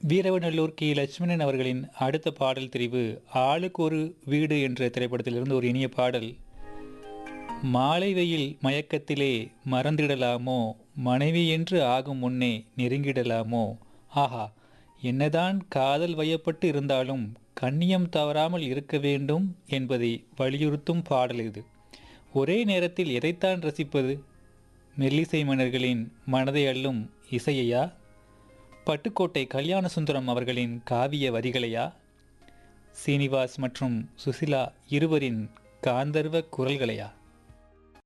வீரவநல்லூர் கி லட்சுமணன் அவர்களின் அடுத்த பாடல் தெரிவு ஆளுக்கு ஒரு வீடு என்ற திரைப்படத்திலிருந்து ஒரு இனிய பாடல் மாலை வெயில் மயக்கத்திலே மறந்திடலாமோ மனைவி என்று ஆகும் முன்னே நெருங்கிடலாமோ ஆஹா என்னதான் காதல் வயப்பட்டு இருந்தாலும் கண்ணியம் தவறாமல் இருக்க வேண்டும் என்பதை வலியுறுத்தும் பாடல் இது ஒரே நேரத்தில் எதைத்தான் ரசிப்பது மெல்லிசை மன்னர்களின் மனதை அள்ளும் இசையையா பட்டுக்கோட்டை கல்யாண சுந்தரம் அவர்களின் காவிய வரிகளையா சீனிவாஸ் மற்றும் சுசிலா இருவரின் காந்தர்வ குரல்களையா